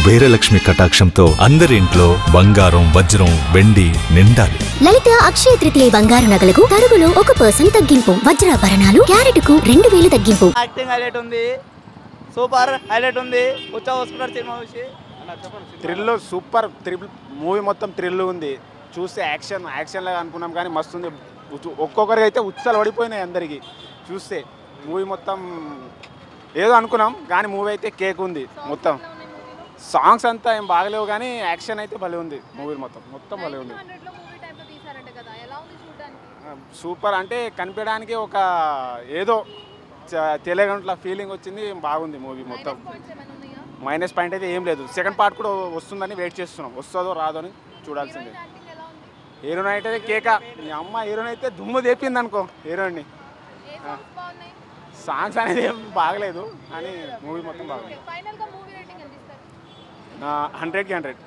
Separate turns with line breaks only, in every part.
కుబేరలక్ష్మి కటాక్షంతో అందరి ఇంట్లో బంగారం వజ్రం వెండి నిండాలి
లలిత అక్షయ తృతీయ బంగారు నగలకు తరుగులో ఒక పర్సెంట్ తగ్గింపు వజ్రాభరణాలు క్యారెట్కు రెండు వేలు తగ్గింపు
యాక్టింగ్ హైలైట్ ఉంది సూపర్ హైలైట్ ఉంది ఉచ్చా వస్తున్నారు సినిమా చూసి
థ్రిల్ సూపర్ థ్రిల్ మూవీ మొత్తం థ్రిల్ ఉంది చూస్తే యాక్షన్ యాక్షన్ లాగా అనుకున్నాం కానీ మస్తు ఉంది ఉచ్చు- ఒక్కొక్కరికి అయితే ఉత్సాలు పడిపోయినాయి అందరికీ చూస్తే మూవీ మొత్తం ఏదో అనుకున్నాం కానీ మూవీ అయితే కేక్ ఉంది మొత్తం సాంగ్స్ అంతా ఏం బాగలేవు కానీ యాక్షన్ అయితే భలే ఉంది మూవీ మొత్తం మొత్తం భలే ఉంది
హండ్రెడ్లో మూవీ టైంలో తీసారంట కదా ఎలా ఉంది చూడడానికి
సూపర్ అంటే కనిపించడానికి ఒక ఏదో చ- తెలియగంట్ల ఫీలింగ్ వచ్చింది బాగుంది మూవీ మొత్తం
పాయింట్స్ ఏమైనా ఉన్నాయా
మైనస్ పాయింట్ అయితే ఏం లేదు సెకండ్ పార్ట్ కూడా వస్తుందని వెయిట్ చేస్తున్నాం వస్తుందో రాదో అని చూడాల్సిందే
యాక్టింగ్ ఎలా ఉంది
హీరోయిన్ అయితే కేక మీ అమ్మ హీరోయిన్ అయితే దుమ్ము తెప్పింది అనుకో హీరోయిన్ని
ఏ సాంగ్స్ బాగున్నాయి
సాంగ్స్ అనేది ఏం బాగలేదు కానీ మూవీ మొత్తం బాగుంది
ఫైనల్ గా మూవీ రేటింగ్ ఎంత ఇస్తారు
హండ్రెడ్కి హండ్రెడ్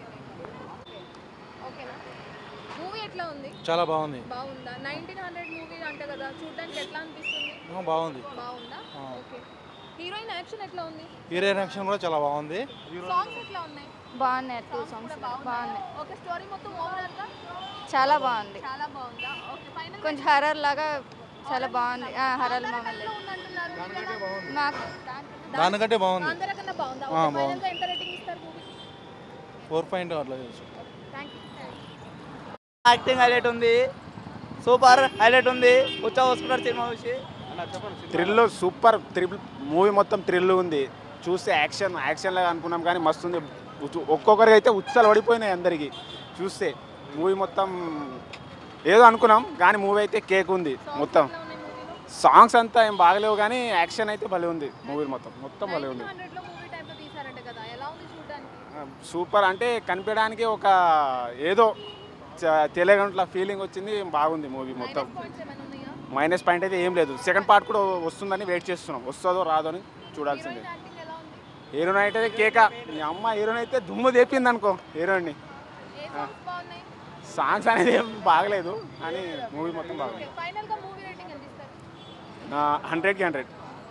ఓకేనా మూవీ ఎట్లా ఉంది
చాలా బాగుంది
బాగుందా నైన్టీన్ హండ్రెడ్ మూవీ అంట కదా చూడడానికి ఎట్లా అనిపిస్తుంది
ఆ, బాగుంది
బాగుందా ఓకే హీరోయిన్ యాక్షన్ ఎట్లా ఉంది
హీరోయిన్ యాక్షన్ కూడా చాలా బాగుంది
సాంగ్స్ ఎట్లా ఉన్నాయి
బాగున్నాయి టూ
సాంగ్స్
సాంగ్స్
కూడా
బాగున్నాయి
బాగున్నాయి ఓకే స్టోరీ మొత్తం ఓవరాల్ గా
చాలా బాగుంది
చాలా బాగుందా ఓకే ఫైనల్
కొంచెం హర్రర్ లాగా చాలా బాగుంది హర్రర్ మామూలు
ఉందంటున్నారు
మాకు
దానికంటే బాగుంది
అందరి కన్నా బాగుందా
ఆ,
ఓకే
బాగుంది.
ఫైనల్ గా ఎంత రేటింగ్ ఇస్తారు మూవీ
ఫోర్ పాయింట్ అట్లా తెలుసు
థ్యాంక్ యూ
యాక్టింగ్ హైలైట్ ఉంది సూపర్ హైలైట్ ఉంది ఉచ్చా వస్తున్నారు సినిమా చూసి
థ్రిల్ సూపర్ థ్రిల్ మూవీ మొత్తం థ్రిల్ ఉంది చూస్తే యాక్షన్ యాక్షన్ లాగా అనుకున్నాం కానీ మస్తు ఉంది ఉచ్చు- ఒక్కొక్కరికి అయితే ఉత్సాలు పడిపోయినాయి అందరికీ చూస్తే మూవీ మొత్తం ఏదో అనుకున్నాం కానీ మూవీ అయితే కేక్ ఉంది మొత్తం సాంగ్స్ అంతా ఏం బాగలేవు కానీ యాక్షన్ అయితే భలే ఉంది మూవీ మొత్తం మొత్తం భలే ఉంది
హండ్రెడ్ లో మూవీ టైంలో తీసారంట కదా ఎలా ఉంది చూడడానికి
సూపర్ అంటే కనిపించడానికి ఒక ఏదో చ- తెలియగంట్ల ఫీలింగ్ వచ్చింది బాగుంది మూవీ మొత్తం
పాయింట్స్ ఏమైనా ఉన్నాయా
మైనస్ పాయింట్ అయితే ఏం లేదు సెకండ్ పార్ట్ కూడా వస్తుందని వెయిట్ చేస్తున్నాం వస్తుందో రాదో అని చూడాల్సిందే
యాక్టింగ్ ఎలా ఉంది
హీరోయిన్ అయితే కేక మీ అమ్మ హీరోయిన్ అయితే దుమ్ము తెప్పింది అనుకో హీరోయిన్ని
ఏ సాంగ్స్ బాగున్నాయి
సాంగ్స్ అనేది ఏం బాగలేదు కానీ మూవీ మొత్తం బాగుంది
ఫైనల్ గా మూవీ రేటింగ్ ఎంత ఇస్తారు
హండ్రెడ్కి హండ్రెడ్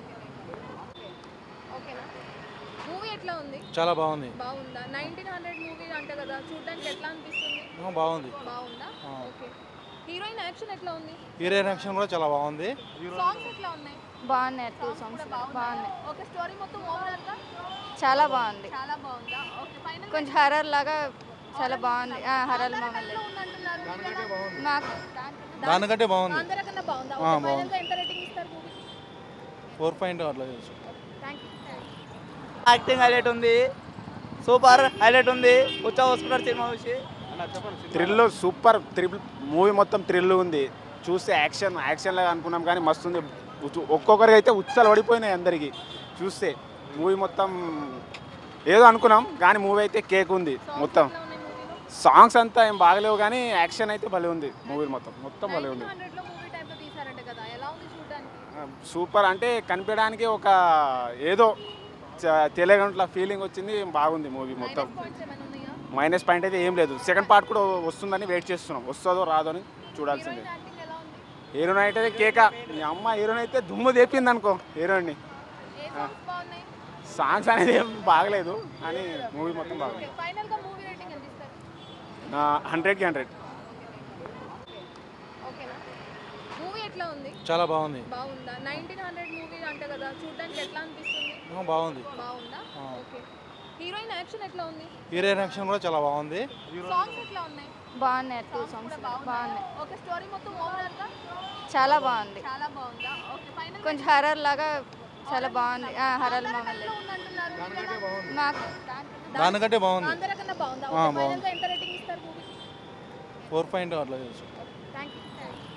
ఓకేనా మూవీ ఎట్లా ఉంది
చాలా బాగుంది
బాగుందా నైన్టీన్ హండ్రెడ్ మూవీ అంట కదా చూడడానికి ఎట్లా అనిపిస్తుంది
ఆ, బాగుంది
బాగుందా ఓకే హీరోయిన్ యాక్షన్ ఎట్లా ఉంది
హీరోయిన్ యాక్షన్ కూడా చాలా బాగుంది
సాంగ్స్ ఎట్లా ఉన్నాయి
బాగున్నాయి టూ సాంగ్స్ బాగున్నాయి
ఓకే స్టోరీ మొత్తం ఓవరాల్ గా
చాలా బాగుంది
చాలా బాగుందా ఓకే ఫైనల్
కొంచెం హర్రర్ లాగా చాలా బాగుంది హర్రర్ మామూలు
ఉందంటున్నారు
మాకు
దానికంటే బాగుంది
అందరి కన్నా బాగుందా
ఆ,
ఓకే ఫైనల్
బాగుంది.
గా ఎంత రేటింగ్ ఇస్తారు మూవీ
ఫోర్ పాయింట్ అట్లా తెలుసు
థ్యాంక్ యూ
యాక్టింగ్ హైలైట్ ఉంది సూపర్ హైలైట్ ఉంది ఉచ్చా వస్తున్నారు సినిమా చూసి
థ్రిల్ సూపర్ థ్రిల్ మూవీ మొత్తం థ్రిల్ ఉంది చూస్తే యాక్షన్ యాక్షన్ లాగా అనుకున్నాం కానీ మస్తు ఉంది ఉచ్చు- ఒక్కొక్కరికి అయితే ఉత్సాలు పడిపోయినాయి అందరికీ చూస్తే మూవీ మొత్తం ఏదో అనుకున్నాం కానీ మూవీ అయితే కేక్ ఉంది మొత్తం సాంగ్స్ అంతా ఏం బాగలేవు కానీ యాక్షన్ అయితే భలే ఉంది మూవీ మొత్తం మొత్తం భలే ఉంది
హండ్రెడ్ లో మూవీ టైంలో తీసారంట కదా ఎలా ఉంది చూడడానికి
సూపర్ అంటే కనిపించడానికి ఒక ఏదో చ- తెలియగంట్ల ఫీలింగ్ వచ్చింది బాగుంది మూవీ మొత్తం
పాయింట్స్ ఏమైనా ఉన్నాయా
మైనస్ పాయింట్ అయితే ఏం లేదు సెకండ్ పార్ట్ కూడా వస్తుందని వెయిట్ చేస్తున్నాం వస్తుందో రాదో అని చూడాల్సిందే
యాక్టింగ్ ఎలా ఉంది
హీరోయిన్ అయితే కేక మీ అమ్మ హీరోయిన్ అయితే దుమ్ము తెప్పింది అనుకో హీరోయిన్ని
ఏ సాంగ్స్ బాగున్నాయి
సాంగ్స్ అనేది ఏం బాగలేదు కానీ మూవీ మొత్తం బాగుంది
ఫైనల్ గా మూవీ రేటింగ్ ఎంత ఇస్తారు
హండ్రెడ్కి హండ్రెడ్
ఓకేనా మూవీ ఎట్లా ఉంది
చాలా బాగుంది
బాగుందా నైన్టీన్ హండ్రెడ్ మూవీ అంట కదా చూడడానికి ఎట్లా అనిపిస్తుంది
ఆ, బాగుంది
బాగుందా ఓకే హీరోయిన్ యాక్షన్ ఎట్లా ఉంది
హీరోయిన్ యాక్షన్ కూడా చాలా బాగుంది
సాంగ్స్ ఎట్లా ఉన్నాయి
బాగున్నాయి టూ సాంగ్స్ బాగున్నాయి
ఓకే స్టోరీ మొత్తం ఓవరాల్ గా
చాలా బాగుంది
చాలా బాగుందా ఓకే ఫైనల్
కొంచెం హర్రర్ లాగా చాలా బాగుంది హర్రర్ మామూలు
ఉందంటున్నారు
మాకు
దానికంటే బాగుంది
అందరి కన్నా బాగుందా
ఆ,
ఓకే ఫైనల్
బాగుంది.
గా ఎంత రేటింగ్ ఇస్తారు మూవీ
ఫోర్ పాయింట్ అట్లా తెలుసు
థ్యాంక్ యూ